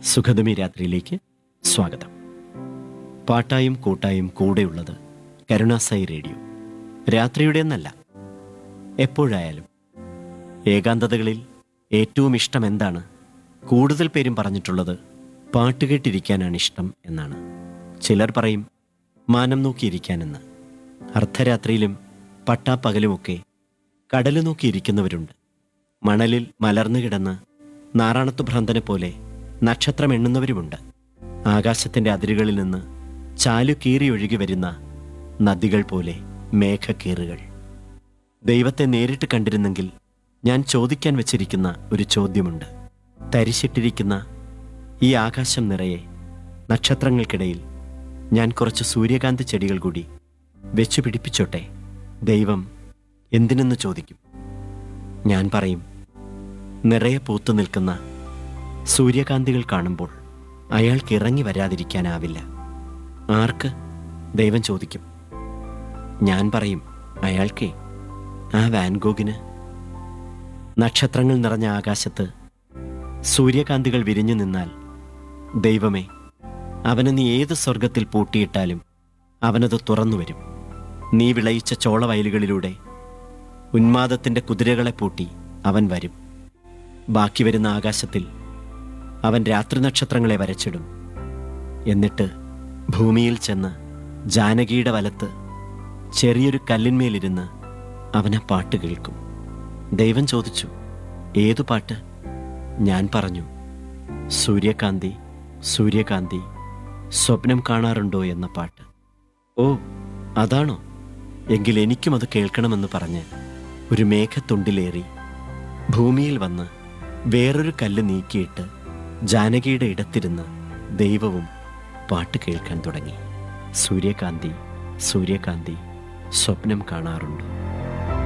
സുഖദമി രാത്രിയിലേക്ക് സ്വാഗതം പാട്ടായും കൂട്ടായും കൂടെയുള്ളത് കരുണാസായി റേഡിയോ രാത്രിയുടെ എന്നല്ല എപ്പോഴായാലും ഏകാന്തതകളിൽ ഏറ്റവും ഇഷ്ടം എന്താണ് കൂടുതൽ പേരും പറഞ്ഞിട്ടുള്ളത് പാട്ട് കേട്ടിരിക്കാനാണ് ഇഷ്ടം എന്നാണ് ചിലർ പറയും മാനം നോക്കിയിരിക്കാനെന്ന് അർദ്ധരാത്രിയിലും പട്ടാപ്പകലുമൊക്കെ കടല് നോക്കിയിരിക്കുന്നവരുണ്ട് മണലിൽ മലർന്നു കിടന്ന് നാറാണത്തു ഭ്രാന്തനെ പോലെ നക്ഷത്രം എണ്ണുന്നവരുമുണ്ട് ആകാശത്തിന്റെ അതിരുകളിൽ നിന്ന് ചാലു കീറി ഒഴുകി വരുന്ന നദികൾ പോലെ മേഘക്കീറുകൾ ദൈവത്തെ നേരിട്ട് കണ്ടിരുന്നെങ്കിൽ ഞാൻ ചോദിക്കാൻ വെച്ചിരിക്കുന്ന ഒരു ചോദ്യമുണ്ട് തരിശിട്ടിരിക്കുന്ന ഈ ആകാശം നിറയെ നക്ഷത്രങ്ങൾക്കിടയിൽ ഞാൻ കുറച്ച് സൂര്യകാന്തി ചെടികൾ കൂടി വെച്ചു പിടിപ്പിച്ചോട്ടെ ദൈവം എന്തിനെന്ന് ചോദിക്കും ഞാൻ പറയും നിറയെ പൂത്തു നിൽക്കുന്ന സൂര്യകാന്തികൾ കാണുമ്പോൾ അയാൾക്ക് ഇറങ്ങി വരാതിരിക്കാനാവില്ല ആർക്ക് ദൈവം ചോദിക്കും ഞാൻ പറയും അയാൾക്കേ ആ വാൻഗോഗിന് നക്ഷത്രങ്ങൾ നിറഞ്ഞ ആകാശത്ത് സൂര്യകാന്തികൾ വിരിഞ്ഞു നിന്നാൽ ദൈവമേ അവന് നീ ഏത് സ്വർഗത്തിൽ പൂട്ടിയിട്ടാലും അവനത് തുറന്നു വരും നീ വിളയിച്ച ചോളവയലുകളിലൂടെ ഉന്മാദത്തിന്റെ കുതിരകളെ പൂട്ടി അവൻ വരും ബാക്കി വരുന്ന ആകാശത്തിൽ അവൻ രാത്രി നക്ഷത്രങ്ങളെ വരച്ചിടും എന്നിട്ട് ഭൂമിയിൽ ചെന്ന് ജാനകിയുടെ വലത്ത് ചെറിയൊരു കല്ലിന്മേലിരുന്ന് അവനെ പാട്ട് കേൾക്കും ദൈവം ചോദിച്ചു ഏതു പാട്ട് ഞാൻ പറഞ്ഞു സൂര്യകാന്തി സൂര്യകാന്തി സ്വപ്നം കാണാറുണ്ടോ എന്ന പാട്ട് ഓ അതാണോ എങ്കിൽ എനിക്കും അത് കേൾക്കണമെന്ന് പറഞ്ഞ് ഒരു മേഘത്തുണ്ടിലേറി ഭൂമിയിൽ വന്ന് വേറൊരു കല്ല് നീക്കിയിട്ട് ജാനകിയുടെ ഇടത്തിരുന്ന് ദൈവവും പാട്ട് കേൾക്കാൻ തുടങ്ങി സൂര്യകാന്തി സൂര്യകാന്തി സ്വപ്നം കാണാറുണ്ടോ